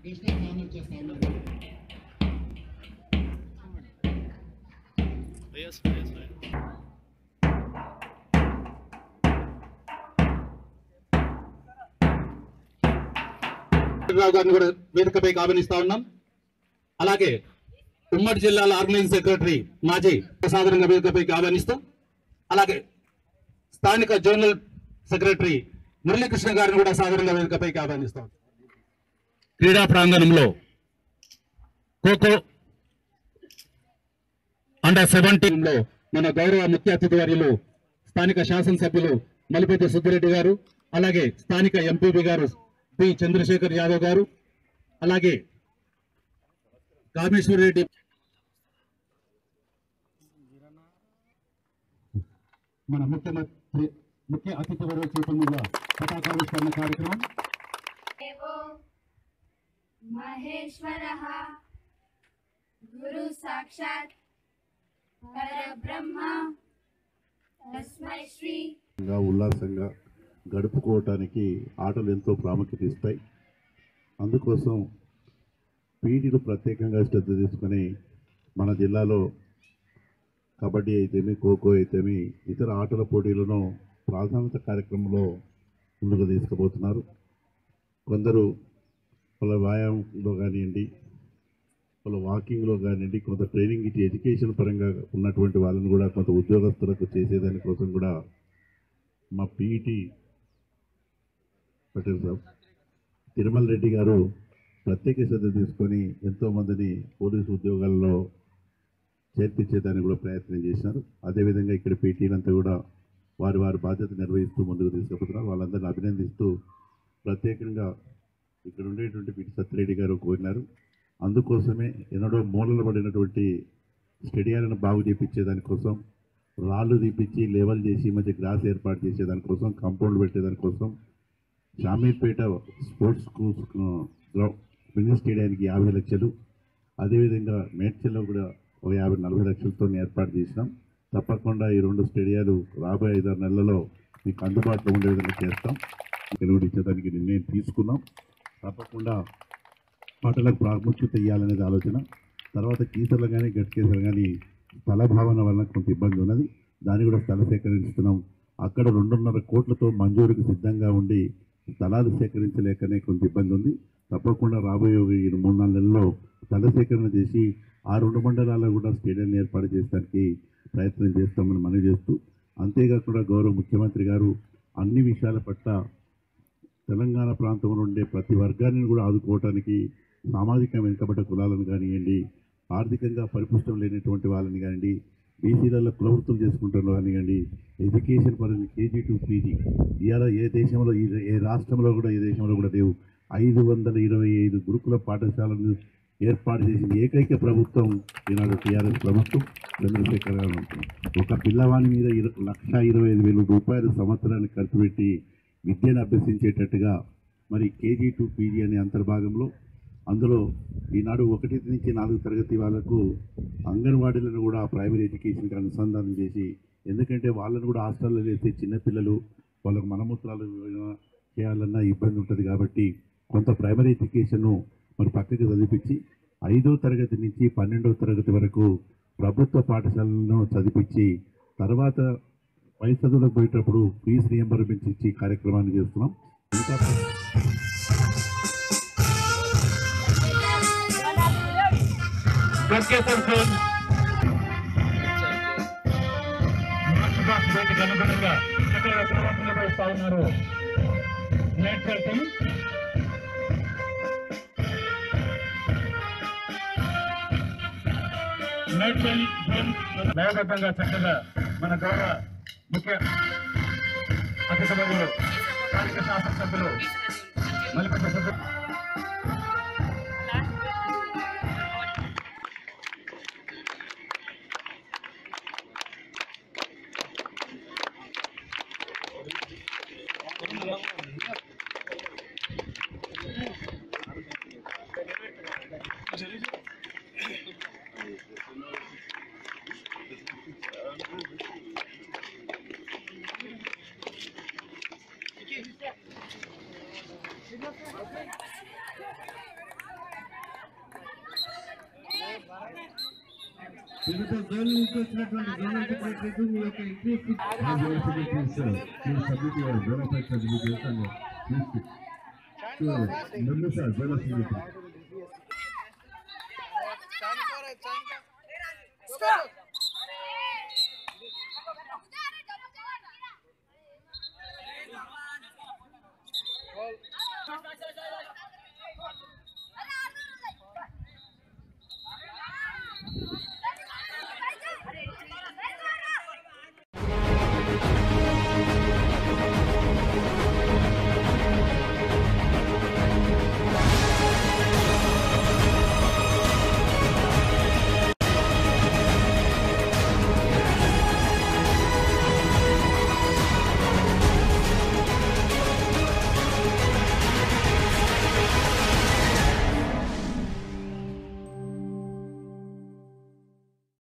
Krishna honour చేస్తా ఉన్నారు Yes, yes, yes. రావు గారిని కూడా వేదికపై ఆహ్వానిస్తా ఉన్నాం అలాగే ఉమ్మడి జిల్లాల ఆర్గనైజింగ్ సెక్రటరీ మాజీ సాధారణంగా వేదికపై ఆహ్వానిస్తాం అలాగే స్థానిక జోనల్ సెక్రటరీ మురళీకృష్ణ గారిని కూడా సాధారణంగా వేదికపై ఆహ్వానిస్తాం క్రీడా ప్రాంగణంలో ఖోఖో అండర్ సెవెంటీన్ లో మన గౌరవ ముఖ్య అతిథి వర్యులు స్థానిక శాసనసభ్యులు మలిపేటి సుబ్బిరెడ్డి గారు అలాగే స్థానిక ఎంపీపీ గారు పి చంద్రశేఖర్ యాదవ్ గారు అలాగే కామేశ్వర రెడ్డి మన ముఖ్యమంత్రి ముఖ్య అతిథి వర్యుల చేతుల మీద పతాకావిష్కరణ కార్యక్రమం देवो महेश्वरः गुरु साक्षात् परब्रह्म तस्मै श्री గా ఉల్లాసంగా గడుపుకోవటానికి ఆటలు ఎంతో ప్రాముఖ్యత ఇస్తాయి అందుకోసం పీటీలు ప్రత్యేకంగా శ్రద్ధ తీసుకొని మన జిల్లాలో కబడ్డీ అయితేమి ఖోఖో అయితేమి ఇతర ఆటల పోటీలను ప్రాధాన్యత కార్యక్రమంలో ముందుకు తీసుకుపోతున్నారు కొందరు వాళ్ళ వ్యాయామంలో కానివ్వండి వాళ్ళ వాకింగ్లో కానివ్వండి కొంత ట్రైనింగ్ ఇచ్చి ఎడ్యుకేషన్ పరంగా ఉన్నటువంటి వాళ్ళని కూడా కొంత ఉద్యోగస్తులకు చేసేదానికోసం కూడా మా పీఈటీ పటేల్ సార్ తిరుమల రెడ్డి గారు ప్రత్యేక శ్రద్ధ తీసుకొని ఎంతోమందిని పోలీసు ఉద్యోగాల్లో చేర్పించేదానికి కూడా ప్రయత్నం చేశారు అదేవిధంగా ఇక్కడ పీటీలంతా కూడా వారి వారి బాధ్యత నిర్వహిస్తూ ముందుకు తీసుకుపోతున్నారు వాళ్ళందరినీ అభినందిస్తూ ప్రత్యేకంగా ఇక్కడ ఉండేటువంటి పీటీ సత్యరెడ్డి గారు కోరినారు అందుకోసమే ఎన్నడో మూలలు పడినటువంటి స్టేడియాలను బాగు చేపించేదానికోసం రాళ్ళు తీపిచ్చి లెవెల్ చేసి ఈ మధ్య గ్రాస్ ఏర్పాటు చేసేదానికోసం కాంపౌండ్ పెట్టేదానికోసం షామీర్పేట స్పోర్ట్స్ గ్రౌండ్ మినీ స్టేడియానికి యాభై లక్షలు అదేవిధంగా మేడ్చల్లో కూడా ఒక యాభై నలభై లక్షలతో ఏర్పాటు చేసినాం తప్పకుండా ఈ రెండు స్టేడియాలు రాబోయే ఐదారు నెలలలో మీకు అందుబాటులో ఉండే విధంగా చేస్తాం ఇచ్చేదానికి నిర్ణయం తీసుకున్నాం తప్పకుండా ఆటలకు ప్రాముఖ్యత ఇవ్వాలనేది ఆలోచన తర్వాత కీసర్లు కానీ గట్కేసర్లు కానీ స్థల భావన వలన కొంత ఇబ్బంది ఉన్నది దాన్ని కూడా స్థల సేకరిస్తున్నాం అక్కడ రెండున్నర కోట్లతో మంజూరుకు సిద్ధంగా ఉండి స్థలాలు సేకరించలేకనే కొంత ఇబ్బంది ఉంది తప్పకుండా రాబోయే ఈ మూడు నాలుగు నెలల్లో స్థల సేకరణ చేసి ఆ రెండు మండలాల్లో కూడా స్టేడియం ఏర్పాటు చేయడానికి ప్రయత్నం చేస్తామని మనవి చేస్తూ అంతేకాకుండా గౌరవ ముఖ్యమంత్రి గారు అన్ని విషయాల పట్ల తెలంగాణ ప్రాంతంలో ఉండే ప్రతి వర్గాన్ని కూడా ఆదుకోవటానికి సామాజిక వెనుకబడ్డ కులాలను కానివ్వండి ఆర్థికంగా పరిపుష్టం లేనటువంటి వాళ్ళని కానివ్వండి బీసీలలో కులవృత్తులు చేసుకుంటున్న కానివ్వండి ఎడ్యుకేషన్ పరంగా కేజీ టు పీజీ ఇవాళ ఏ దేశంలో ఈ ఏ రాష్ట్రంలో కూడా ఏ దేశంలో కూడా లేవు ఐదు వందల ఇరవై ఐదు గురుకుల పాఠశాలను ఏర్పాటు చేసిన ఏకైక ప్రభుత్వం ఈనాడు టీఆర్ఎస్ ప్రభుత్వం చంద్రశేఖర్ గారు ఒక పిల్లవాని మీద ఇర లక్ష ఇరవై ఐదు వేల రూపాయలు సంవత్సరానికి ఖర్చు పెట్టి విద్యను అభ్యసించేటట్టుగా మరి కేజీ టు పీజీ అనే అంతర్భాగంలో అందులో ఈనాడు ఒకటి నుంచి నాలుగు తరగతి వాళ్ళకు అంగన్వాడీలను కూడా ప్రైమరీ ఎడ్యుకేషన్కి అనుసంధానం చేసి ఎందుకంటే వాళ్ళని కూడా హాస్టల్లో వేస్తే చిన్నపిల్లలు వాళ్ళకు మనమూత్రాలు చేయాలన్నా ఇబ్బంది ఉంటుంది కాబట్టి కొంత ప్రైమరీ ఎడ్యుకేషన్ను మరి పక్కకి చదివించి ఐదో తరగతి నుంచి పన్నెండవ తరగతి వరకు ప్రభుత్వ పాఠశాలను చదివించి తర్వాత పై చదువులకు పోయేటప్పుడు ఫీజు రియంబర్మెంట్ ఇచ్చి కార్యక్రమాన్ని చేస్తున్నాం ఇంకా గట్కేసర్ జోన్ మార్చ్ బాక్స్ వేదిక అనుగుణంగా చక్కగా ప్రవర్తన నిర్వహిస్తా ఉన్నారు మేడ్చల్ టీం మేడ్చల్ జోన్ లయబద్ధంగా చక్కగా మన గౌరవ ముఖ్య అతిథి సభ్యులు స్థానిక శాసనసభ్యులు మలిపేట సభ్యులు వివిధ జోన్ నుంచి వచ్చినటువంటి జోనల్ సెక్రటరీస్ మీ యొక్క ఇంక్రీస్ సబ్మిట్ చేయాలి జోనల్ సెక్రటరీ చేస్తాను members are zonal secretary Stop!